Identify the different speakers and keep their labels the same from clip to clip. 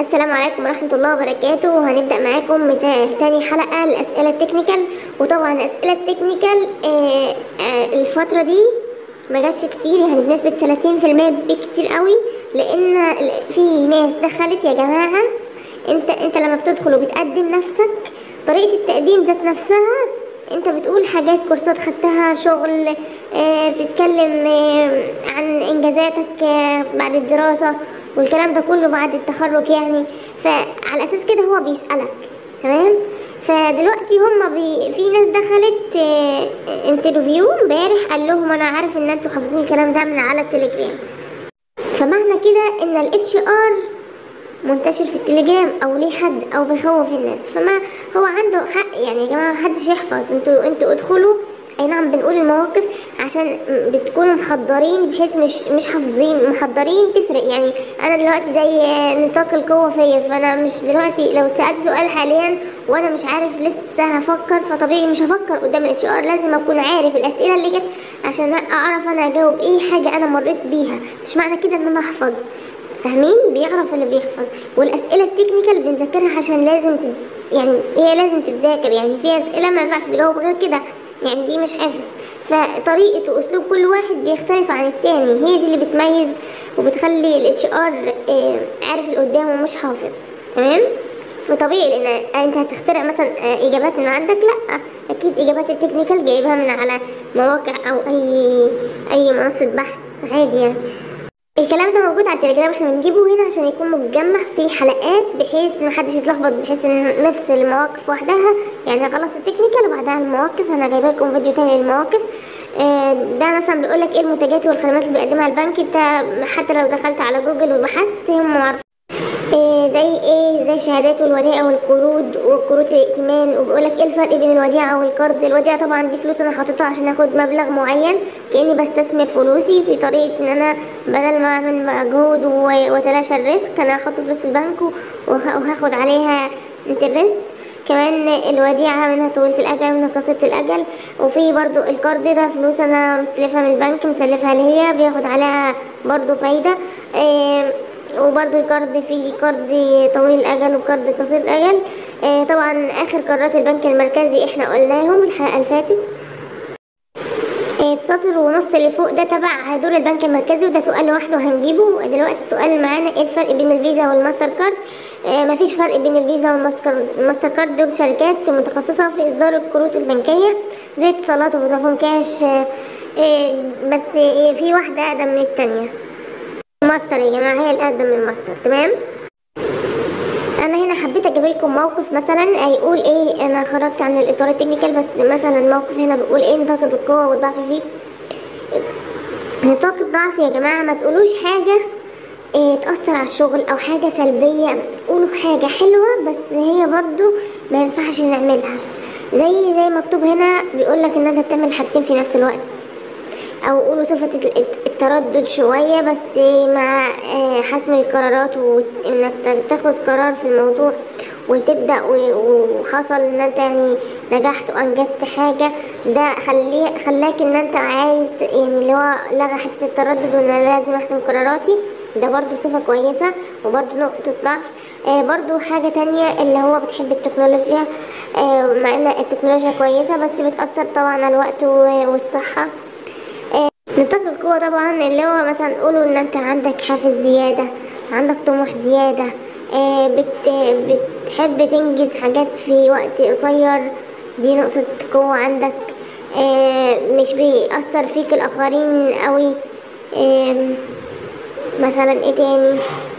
Speaker 1: السلام عليكم ورحمة الله وبركاته وهنبدأ معاكم متا- تاني حلقة الأسئلة التكنيكال وطبعا الأسئلة التكنيكال آه، آه، الفترة دي ما جاتش كتير يعني بنسبة 30% بكتير قوي لأن ال- في ناس دخلت يا جماعة انت انت لما بتدخل وبتقدم نفسك طريقة التقديم ذات نفسها انت بتقول حاجات كورسات خدتها شغل آه، بتتكلم آه، عن انجازاتك آه، بعد الدراسة والكلام ده كله بعد التخرج يعني فعلى اساس كده هو بيسألك تمام فدلوقتي هما بي... في ناس دخلت آه، انترفيو امبارح قال لهم انا عارف ان انتوا حافظين الكلام ده من على التليجرام فمعنى كده ان الاتش ار منتشر في التليجرام او ليه حد او بيخوف الناس فما هو عنده حق يعني يا جماعه محدش يحفظ انتوا انتوا ادخلوا اي نعم بنقول المواقف عشان بتكونوا محضرين بحيث مش مش حافظين محضرين تفرق يعني انا دلوقتي زي نطاق القوه فيا فانا مش دلوقتي لو اتسالت سؤال حاليا وانا مش عارف لسه هفكر فطبيعي مش هفكر قدام الاتش ار لازم اكون عارف الاسئله اللي جت عشان اعرف انا اجاوب ايه حاجه انا مريت بيها مش معنى كده ان انا احفظ فاهمين بيعرف اللي بيحفظ والاسئله التكنيكال بنذاكرها عشان لازم تد... يعني هي لازم تتذاكر يعني في اسئله ما ينفعش تجاوب غير كده يعني دي مش حفظ فطريقه واسلوب كل واحد بيختلف عن التاني هي دي اللي بتميز وبتخلي الاتش ار عارف اللي قدامه مش حافظ تمام فطبيعي لان انت هتخترع مثلا آه، اجابات من عندك لا اكيد اجابات التكنيكال جايبها من على مواقع او اي اي منصه بحث عادي يعني الكلام ده موجود على التليجرام احنا بنجيبه هنا عشان يكون متجمع في حلقات بحيث محدش يتلخبط بحيث ان نفصل المواقف وحدها يعني خلاص التكنيكال وبعدها المواقف انا جايبه لكم فيديو تاني للمواقف آه، ده مثلا بيقول لك ايه المنتجات والخدمات اللي بيقدمها البنك انت حتى لو دخلت على جوجل وبحثت هم عارفين إيه زي ايه زي الشهادات والودائع والقروض وقروض الائتمان وبيقولك ايه الفرق بين الوديعة والقرض الوديعة طبعا دي فلوس انا حاططها عشان اخد مبلغ معين كاني بستثمر فلوسي في طريقة ان انا بدل ما اعمل مجهود و- واتلاشى الريسك انا هحط فلوس في البنك وه- وهاخد عليها انترست كمان الوديعة منها طويلة الأجل منها قصيرة الأجل وفي برضو القرض ده فلوس أنا مسلفها من البنك مسلفها اللي هي بياخد عليها برضو فايدة إيه وبرضه القرض في قرض طويل الأجل وقرض قصير الأجل آه طبعا آخر قرارات البنك المركزي احنا قلناهم الحلقة اللي فاتت آه، السطر ونص اللي فوق ده تبع دور البنك المركزي وده سؤال لوحده هنجيبه دلوقتي السؤال معانا ايه الفرق بين الفيزا والماستر كارد آه مفيش فرق بين الفيزا والماستر الماستر كارد دول شركات متخصصة في إصدار الكروت البنكية زي اتصالات وفودافون كاش آه آه بس آه في واحدة أقدم من التانية ماستر يا جماعة هي الأقدم من الماستر تمام انا هنا حبيت اجيب لكم موقف مثلا هيقول ايه انا خرجت عن الاطار التكنيكال بس مثلا الموقف هنا بيقول ايه نطاق القوه والضعف فيه نطاق الضعف يا جماعه ما تقولوش حاجه إيه تأثر على الشغل أو حاجة سلبية قولوا حاجة حلوة بس هي برضو ما ينفعش نعملها زي زي مكتوب هنا بيقولك إن أنت بتعمل حاجتين في نفس الوقت او قولوا صفة الت- التردد شوية بس مع آه، حسم القرارات وانك ت- تاخذ قرار في الموضوع وتبدأ و- وحصل ان انت يعني نجحت وانجزت حاجة ده خليه خلاك ان انت عايز يعني اللي هو لغى حتة التردد وان انا لازم احسم قراراتي ده برضو صفة كويسة وبرضو نقطة ضعف آه برضو حاجة تانية اللي هو بتحب التكنولوجيا آه مع ان التكنولوجيا كويسة بس بتأثر طبعا على الوقت و- والصحة نطاق القوة طبعا اللي هو مثلا قولوا ان انت عندك حافز زيادة عندك طموح زيادة آه بت بتحب تنجز حاجات في وقت قصير دي نقطة قوة عندك آه مش بيأثر فيك الآخرين قوي آه مثلا ايه تاني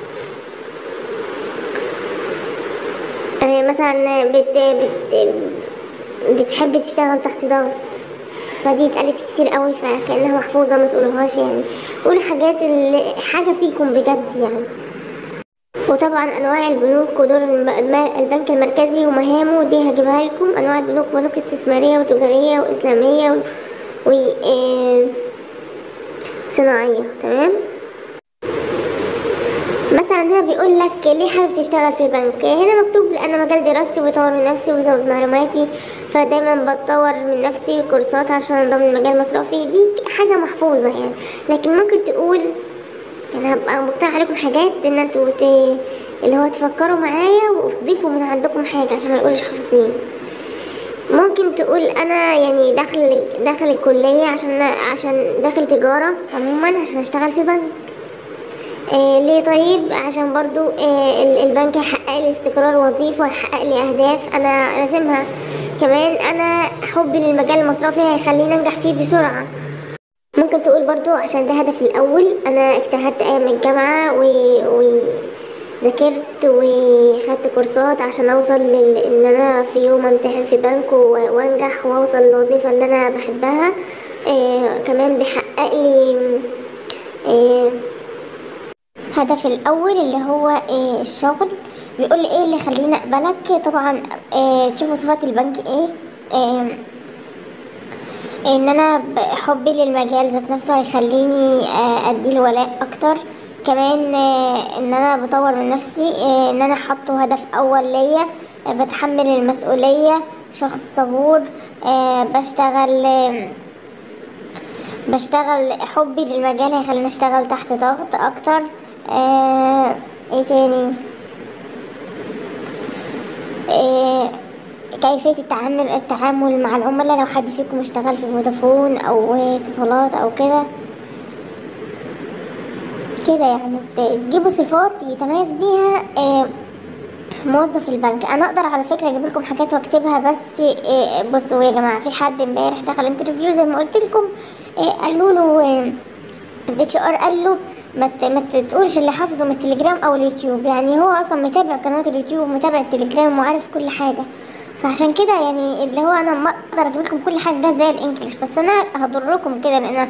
Speaker 1: آه مثلا بت بت بتحب تشتغل تحت ضغط فدي اتقالت كتير قوي فكأنها محفوظة ما تقولوهاش يعني قولوا حاجات اللي حاجة فيكم بجد يعني وطبعا انواع البنوك ودور الم- الم- البنك المركزي ومهامه دي هجيبها لكم انواع البنوك بنوك استثمارية وتجارية واسلامية و, و... آه، صناعية تمام مثلا هنا بيقول لك ليه حابب تشتغل في بنك هنا مكتوب انا مجال دراستي وبطور من نفسي وبزود معلوماتي فدايما بتطور من نفسي كورسات عشان انضم لمجال مصرفي دي حاجه محفوظه يعني لكن ممكن تقول يعني هبقى مقترح عليكم حاجات ان انتوا ت... اللي هو تفكروا معايا وتضيفوا من عندكم حاجة عشان ما يقولش حافظين ممكن تقول انا يعني داخل داخل الكلية عشان عشان داخل تجارة عموما عشان اشتغل في بنك آه ليه طيب عشان برضو آه ال- البنك يحقق لي استقرار وظيفة ويحقق لي اهداف انا راسمها كمان انا حبي للمجال المصرفي هيخليني انجح فيه بسرعة ممكن تقول برضو عشان ده هدفي الأول أنا اجتهدت أيام الجامعة و... وذاكرت وخدت كورسات عشان أوصل لل... إن أنا في يوم أمتحن في بنك و... وأنجح وأوصل للوظيفة اللي أنا بحبها آه كمان بيحقق لي آه هدف الأول اللي هو آه الشغل بيقول لي إيه اللي يخليني أقبلك طبعا آه تشوفوا صفات البنك إيه آه ان انا ب- حبي للمجال ذات نفسه هيخليني آه، اديله ولاء اكتر كمان آه، ان انا بطور من نفسي آه، ان انا حاطه هدف اول ليا آه، بتحمل المسؤولية شخص صبور آه، بشتغل آه، بشتغل حبي للمجال هيخليني اشتغل تحت ضغط اكتر آه، ايه تاني آه، كيفية التعامل التعامل مع العملاء لو حد فيكم اشتغل في فودافون أو اتصالات أو كده كده يعني ت- تجيبوا صفات يتميز بيها آه، موظف البنك انا اقدر على فكره اجيب لكم حاجات واكتبها بس آه، بصوا يا جماعه في حد امبارح دخل انترفيو زي ما قلت لكم آه، قالوا له الاتش ار قال له ما ت- ما تقولش اللي حافظه من التليجرام او اليوتيوب يعني هو اصلا متابع قناه اليوتيوب ومتابع التليجرام وعارف كل حاجه فعشان كده يعني اللي هو انا ما اقدر اجيب لكم كل حاجه زي الانجليش بس انا هضركم كده لان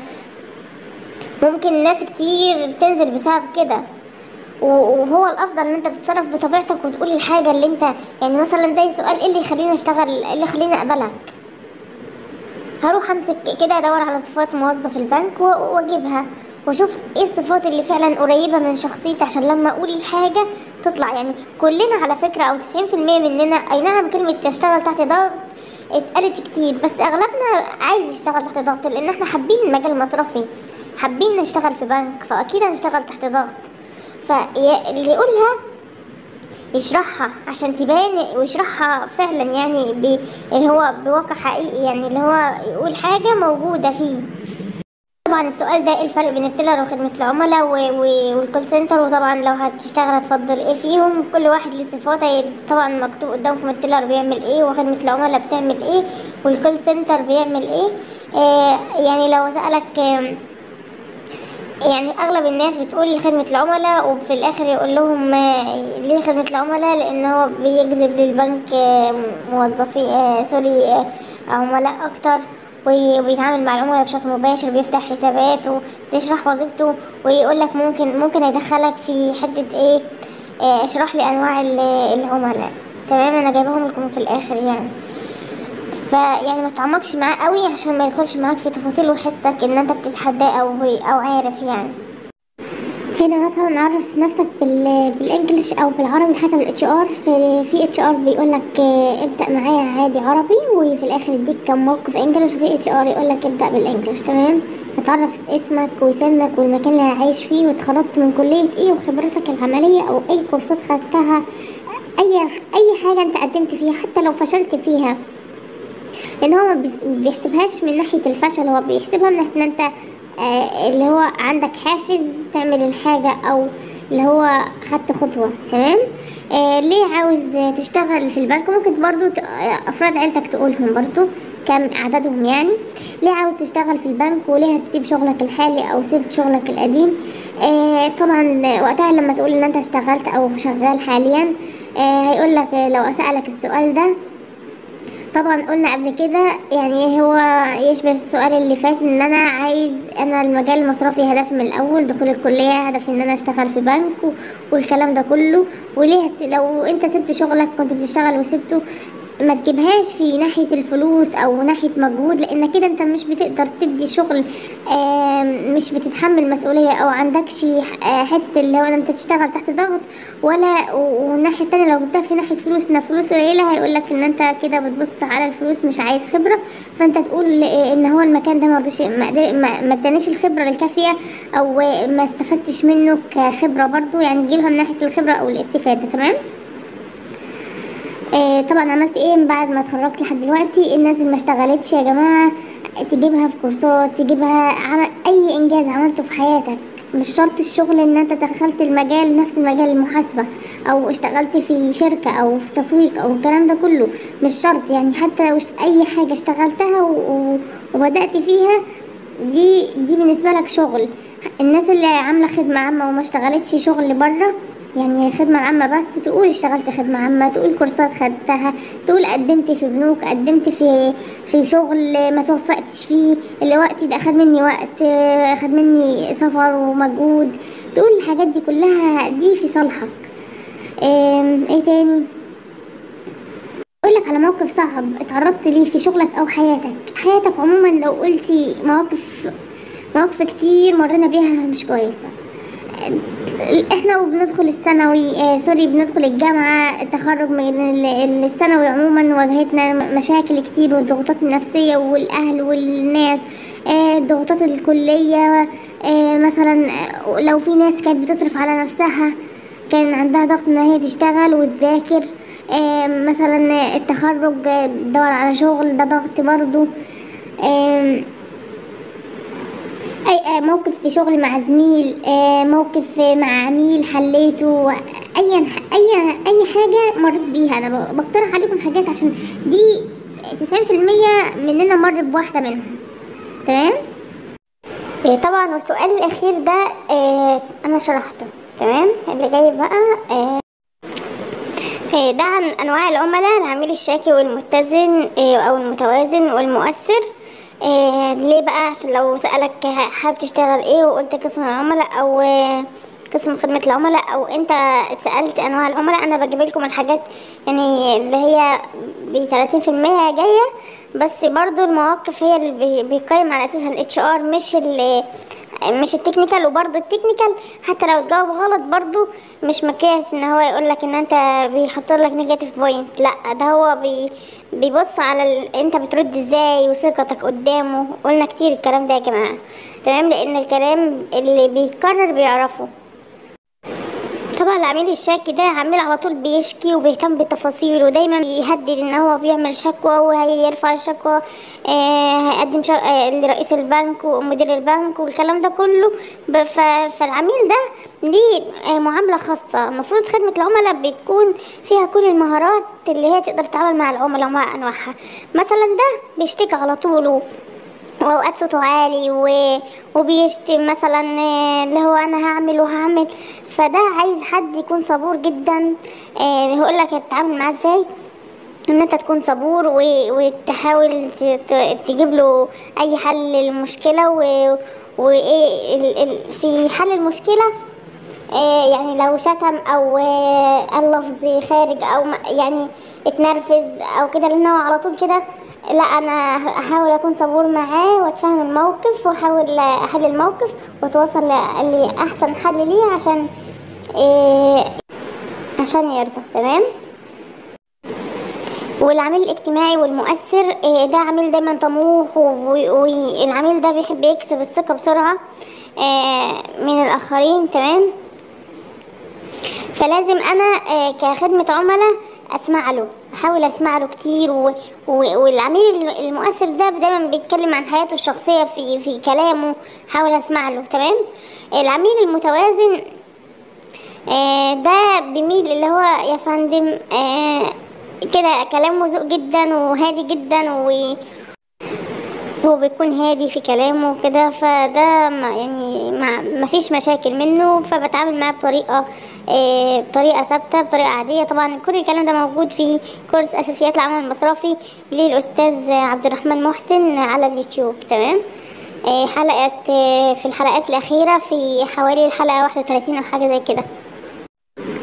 Speaker 1: ممكن ناس كتير تنزل بسبب كده و- وهو الافضل ان انت تتصرف بطبيعتك وتقول الحاجه اللي انت يعني مثلا زي سؤال ايه اللي يخليني اشتغل ايه اللي يخليني اقبلك هروح امسك كده ادور على صفات موظف البنك و- واجيبها واشوف ايه الصفات اللي فعلا قريبه من شخصيتي عشان لما اقول الحاجه تطلع يعني كلنا على فكره او 90% مننا اي نعم كلمه تشتغل تحت ضغط اتقالت كتير بس اغلبنا عايز يشتغل تحت ضغط لان احنا حابين المجال المصرفي حابين نشتغل في بنك فاكيد هنشتغل تحت ضغط فاللي يقولها يشرحها عشان تبان ويشرحها فعلا يعني ب... اللي هو بواقع حقيقي يعني اللي هو يقول حاجة موجودة فيه طبعا السؤال ده ايه الفرق بين التيلر وخدمة العملاء و... و... والكول سنتر وطبعا لو هتشتغل هتفضل ايه فيهم كل واحد ليه صفات هي طبعا مكتوب قدامكم التيلر بيعمل ايه وخدمة العملاء بتعمل ايه والكول سنتر بيعمل ايه آه يعني لو سألك آه يعني اغلب الناس بتقول خدمة العملاء وفي الاخر يقول لهم آه، ليه خدمة العملاء لان هو بيجذب للبنك آه، موظفي آه، سوري آه، عملاء اكتر وي- وبيتعامل مع العملاء بشكل مباشر بيفتح حسابات وتشرح وظيفته ويقول لك ممكن ممكن يدخلك في حتة ايه آه، اشرح لي انواع ال- العملاء تمام انا جايبهم لكم في الاخر يعني فيعني ما تعمقش معاه قوي عشان ما يدخلش معاك في تفاصيل ويحسك ان انت بتتحداه او او عارف يعني هنا مثلا عرف نفسك بال... بالانجلش او بالعربي حسب الاتش ار في في اتش ار بيقول لك ابدا معايا عادي عربي وفي الاخر يديك كم موقف انجلش وفي اتش ار يقول لك ابدا بالانجلش تمام هتعرف اسمك وسنك والمكان اللي عايش فيه واتخرجت من كليه ايه وخبرتك العمليه او اي كورسات خدتها اي اي حاجه انت قدمت فيها حتى لو فشلت فيها لان هو ما بيس- بيحسبهاش من ناحيه الفشل هو بيحسبها من ناحيه ان انت آه، اللي هو عندك حافز تعمل الحاجه او اللي هو خدت خطوه تمام آه ليه عاوز آه، تشتغل في البنك ممكن برضو ت- آه، افراد عيلتك تقولهم برضو كم عددهم يعني ليه عاوز تشتغل في البنك وليه هتسيب شغلك الحالي او سيبت شغلك القديم آه طبعا وقتها لما تقول ان انت اشتغلت او شغال حاليا آه هيقول لك لو اسالك السؤال ده طبعا قلنا قبل كده يعني هو يشبه السؤال اللي فات ان انا عايز انا المجال المصرفي هدفي من الاول دخول الكليه هدفي ان انا اشتغل في بنك و- والكلام ده كله وليه هتس- لو انت سبت شغلك كنت بتشتغل وسبته ما تجيبهاش في ناحية الفلوس او ناحية مجهود لان كده انت مش بتقدر تدي شغل آم، مش بتتحمل مسؤولية او عندكش آه، حتة اللي هو انت تشتغل تحت ضغط ولا و- والناحية التانية لو جبتها في ناحية فلوس ان فلوس قليلة هيقولك ان انت كده بتبص على الفلوس مش عايز خبرة فانت تقول آه، ان هو المكان ده مرضيش ما قدر- ما ما ادانيش الخبرة الكافية او آه، ما استفدتش منه كخبرة برضو يعني تجيبها من ناحية الخبرة او الاستفادة تمام آه طبعا عملت ايه من بعد ما اتخرجت لحد دلوقتي الناس اللي ما اشتغلتش يا جماعه تجيبها في كورسات تجيبها عمل اي انجاز عملته في حياتك مش شرط الشغل ان انت دخلت المجال نفس المجال المحاسبه او اشتغلت في شركه او في تسويق او الكلام ده كله مش شرط يعني حتى لو اشت- اي حاجه اشتغلتها و... و... وبدات فيها دي دي بالنسبه لك شغل الناس اللي عامله خدمه عامه وما اشتغلتش شغل بره يعني خدمة عامة بس تقول اشتغلت خدمة عامة تقول كورسات خدتها تقول قدمت في بنوك قدمت في في شغل ما توفقتش فيه اللي وقتي ده اخد مني وقت اه، اخد مني سفر ومجهود تقول الحاجات دي كلها دي في صالحك ام، ايه تاني اقول لك على موقف صعب اتعرضت ليه في شغلك او حياتك حياتك عموما لو قلتي مواقف مواقف كتير مرينا بيها مش كويسه احنا وبندخل الثانوي آه سوري بندخل الجامعة التخرج من ال- الثانوي عموما واجهتنا مشاكل كتير والضغوطات النفسية والأهل والناس آه ضغوطات الكلية آه مثلا آه، لو في ناس كانت بتصرف على نفسها كان عندها ضغط ان هي تشتغل وتذاكر آه مثلا التخرج آه، تدور على شغل ده ضغط برضو آم، اي آه، موقف في شغل مع زميل آه، موقف مع عميل حليته اي اي اي حاجه مريت بيها انا ب- بقترح عليكم حاجات عشان دي 90% مننا مر بواحده منهم تمام آه، طبعا والسؤال الاخير ده آه، انا شرحته تمام اللي جاي بقى آه، آه، ده عن انواع العملاء العميل الشاكي والمتزن آه، او المتوازن والمؤثر آه، ليه بقى عشان لو سألك حابب تشتغل ايه وقلت قسم العملاء او آه، قسم خدمة العملاء او انت اتسألت انواع العملاء انا بجيب لكم الحاجات يعني اللي هي ب 30% جاية بس برضو المواقف هي اللي بي- بيقيم على اساسها الاتش ار مش ال مش التكنيكال وبرضه التكنيكال حتى لو تجاوب غلط برضه مش مقياس ان هو يقول لك ان انت بيحط لك نيجاتيف بوينت لا ده هو بي بيبص على ال... انت بترد ازاي وثقتك قدامه قلنا كتير الكلام ده يا جماعه تمام لان الكلام اللي بيتكرر بيعرفه طبعا العميل الشاكي ده عميل على طول بيشكي وبيهتم بالتفاصيل ودايما بيهدد ان هو بيعمل شكوى وهيرفع الشكوى آه هيقدم شك... آه لرئيس البنك ومدير البنك والكلام ده كله ب... ف... فالعميل ده ليه آه معاملة خاصة المفروض خدمة العملاء بتكون فيها كل المهارات اللي هي تقدر تتعامل مع العملاء ومع انواعها مثلا ده بيشتكي على طول و... واوقات صوته عالي و... وبيشتم مثلا آه، اللي هو انا هعمل وهعمل فده عايز حد يكون صبور جدا آه هقول لك تتعامل معاه ازاي ان انت تكون صبور و... وتحاول ت... ت... تجيب له اي حل للمشكله و... وايه ال... ال... في حل المشكله آه، يعني لو شتم او آه، قال لفظ خارج او م- يعني اتنرفز او كده لان هو على طول كده لا انا هحاول اكون صبور معاه واتفهم الموقف واحاول احل الموقف واتواصل ل- لاحسن حل ليه عشان آه، عشان يرضى تمام والعميل الاجتماعي والمؤثر آه، ده عميل دايما طموح والعميل ده بيحب يكسب الثقة بسرعة آه، من الآخرين تمام فلازم انا آه، كخدمة عملاء اسمع له احاول اسمع له كتير و... و... والعميل الم- المؤثر ده دايما بيتكلم عن حياته الشخصية في في كلامه حاول اسمع له تمام العميل المتوازن آه، ده بيميل اللي هو يا فندم آه، كده كلامه ذوق جدا وهادي جدا و هو بيكون هادي في كلامه كده فده ما يعني ما ما فيش مشاكل منه فبتعامل معاه بطريقه آه بطريقه ثابته بطريقه عاديه طبعا كل الكلام ده موجود في كورس اساسيات العمل المصرفي للاستاذ عبد الرحمن محسن على اليوتيوب تمام آه حلقه آه في الحلقات الاخيره في حوالي الحلقه 31 او حاجه زي كده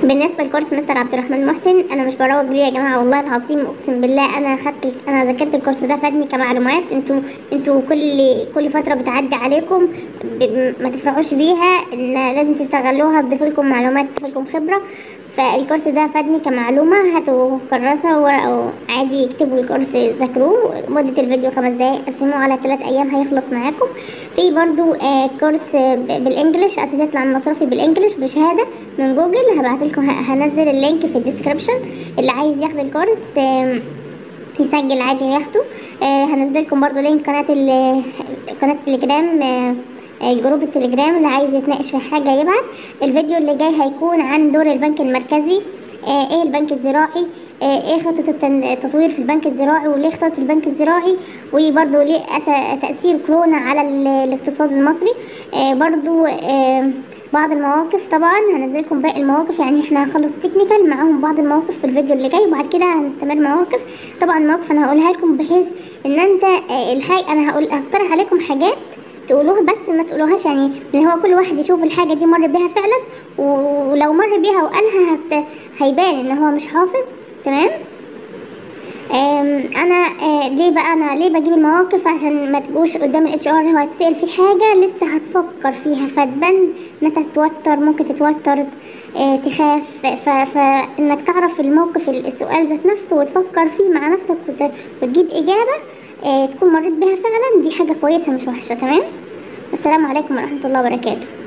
Speaker 1: بالنسبه لكورس مستر عبد الرحمن محسن انا مش بروج ليه يا جماعه والله العظيم اقسم بالله انا خدت انا ذاكرت الكورس ده فادني كمعلومات انتوا انتوا كل كل فتره بتعدي عليكم ب... ما تفرحوش بيها ان لازم تستغلوها تضيف لكم معلومات تضيف لكم خبره فالكورس ده فادني كمعلومة هاتوا كراسة ورقة عادي اكتبوا الكورس ذاكروه مدة الفيديو خمس دقايق قسموه على ثلاث أيام هيخلص معاكم في برضو آه كورس ب- بالإنجليش أساسيات العمل المصرفي بالإنجليش بشهادة من جوجل هبعتلكم ه- هنزل اللينك في الديسكربشن اللي عايز ياخد الكورس آم، يسجل عادي وياخده آه هنزلكم برضو لينك قناة ال- قناة التليجرام آه آه، جروب التليجرام اللي عايز يتناقش في حاجة يبعت الفيديو اللي جاي هيكون عن دور البنك المركزي آه ايه البنك الزراعي آه ايه خطة التن- التطوير في البنك الزراعي وليه اخترت البنك الزراعي وبرضو ليه أس- تأثير كورونا على ال- الاقتصاد المصري آه برضو آه بعض المواقف طبعا هنزلكم باقي المواقف يعني احنا هنخلص تكنيكال معاهم بعض المواقف في الفيديو اللي جاي وبعد كده هنستمر مواقف طبعا مواقف انا هقولها لكم بحيث ان انت آه، الحاجة انا هقول هقترح عليكم حاجات تقولوها بس ما تقولوهاش يعني ان هو كل واحد يشوف الحاجة دي مر بيها فعلا ولو مر بيها وقالها هت... هيبان ان هو مش حافظ تمام أم، انا آه، ليه بقى انا ليه بجيب المواقف عشان ما تجوش قدام الاتش ار هو هتسال في حاجه لسه هتفكر فيها فتبان ان انت تتوتر ممكن تتوتر آه، تخاف ف- فانك تعرف الموقف السؤال ذات نفسه وتفكر فيه مع نفسك وت- وتجيب اجابه آه، تكون مريت بيها فعلا دي حاجه كويسه مش وحشه تمام السلام عليكم ورحمه الله وبركاته